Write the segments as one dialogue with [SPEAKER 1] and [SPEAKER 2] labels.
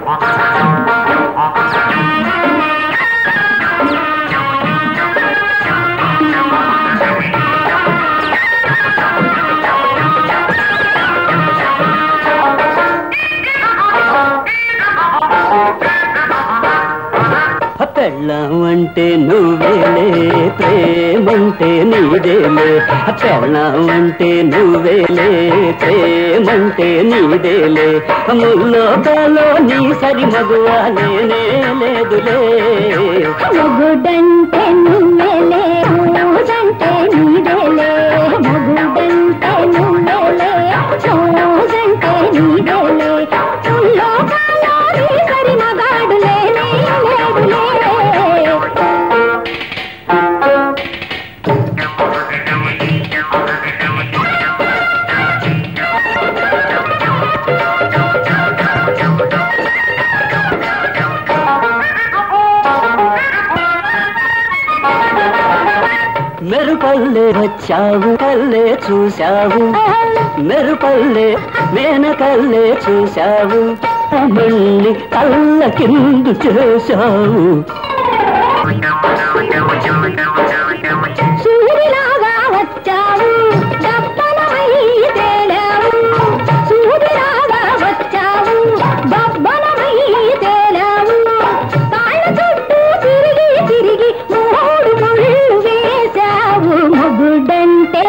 [SPEAKER 1] పెళ్ళం అంటే నువ్వేలే ప్రేమంటే నీదేలే పెళ్ళం అంటే నువ్వేలే ప్రేమంటే నీదేలే ముల్లోకాలో నీ సరి మగువా నేనే లేదులే
[SPEAKER 2] మొగుడంటే నువ్వేలే రోజంటే నీదేలే మొగుడంటే నువ్వేలే రోజంటే నీదేలే లోకాలో నీ సరి మగాడు లేనే లేదులే
[SPEAKER 1] మెరుపల్లే వచ్చావు కల్లే చూశావు మెరుపల్లే మేనకల్లే చూశావు మళ్ళీ కళ్ళ కిందు చేశావు
[SPEAKER 2] సూర్యులాగా వచ్చావు దప్పనమై తేలావు సూర్యులాగా వచ్చావు దప్పనమై తేలావు కాళ్ళ చుట్టూ తిరిగి తిరిగి మూడు ముళ్ళు వేశావు మొగుడంటే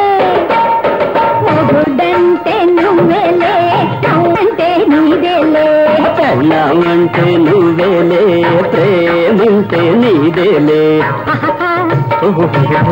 [SPEAKER 2] మొగుడంటే నువ్వేలే నువ్వంటే నీదేలే
[SPEAKER 1] పెళ్ళామంటే నువ్వేలే ప్రేమంటే నీదేలే ఓహో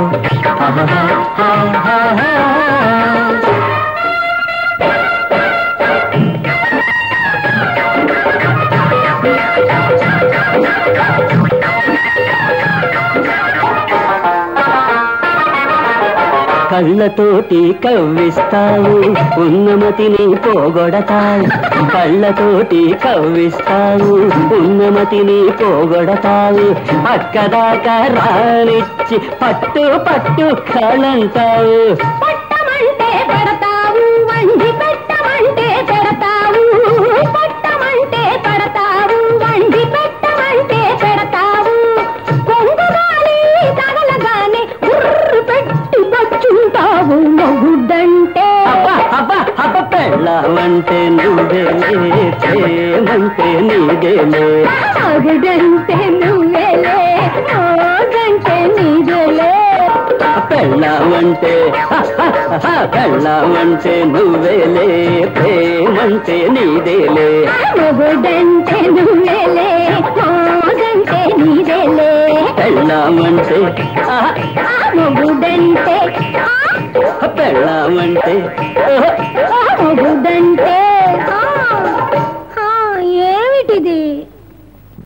[SPEAKER 1] కళ్ళతోటి కవ్విస్తావు ఉన్నమతిని పోగొడతావు కళ్ళతోటి కవ్విస్తావు ఉన్నమతిని పోగొడతావు పక్కదాకా రానిచ్చి పట్టు పట్టు కళంటావు
[SPEAKER 2] పట్టమంటే పెడతావు వండి పెట్టమంటే పెడతావు పట్టమంటే పెడతావు వండి పెట్టమంటే పెడతావు కొంగుగాలి తగలగానే ఉర్రు పెట్టి పచ్చుంటావు మొగుడంటే
[SPEAKER 1] అబ్బా అబ్బా అబ్బ పెళ్ళామంటే నువ్వేలే ప్రేమంటే నీదేలే
[SPEAKER 2] మొగుడంటే నువ్వేలే రోజంటే నీదేలే
[SPEAKER 1] పెళ్ళామంటే పెళ్ళామంటే నువ్వేలే ప్రేమంటే నీదేలే
[SPEAKER 2] మొగుడంటే నువ్వేలే రోజంటే నీదేలే
[SPEAKER 1] పెళ్ళామంటే
[SPEAKER 2] ఆ మొగుడంటే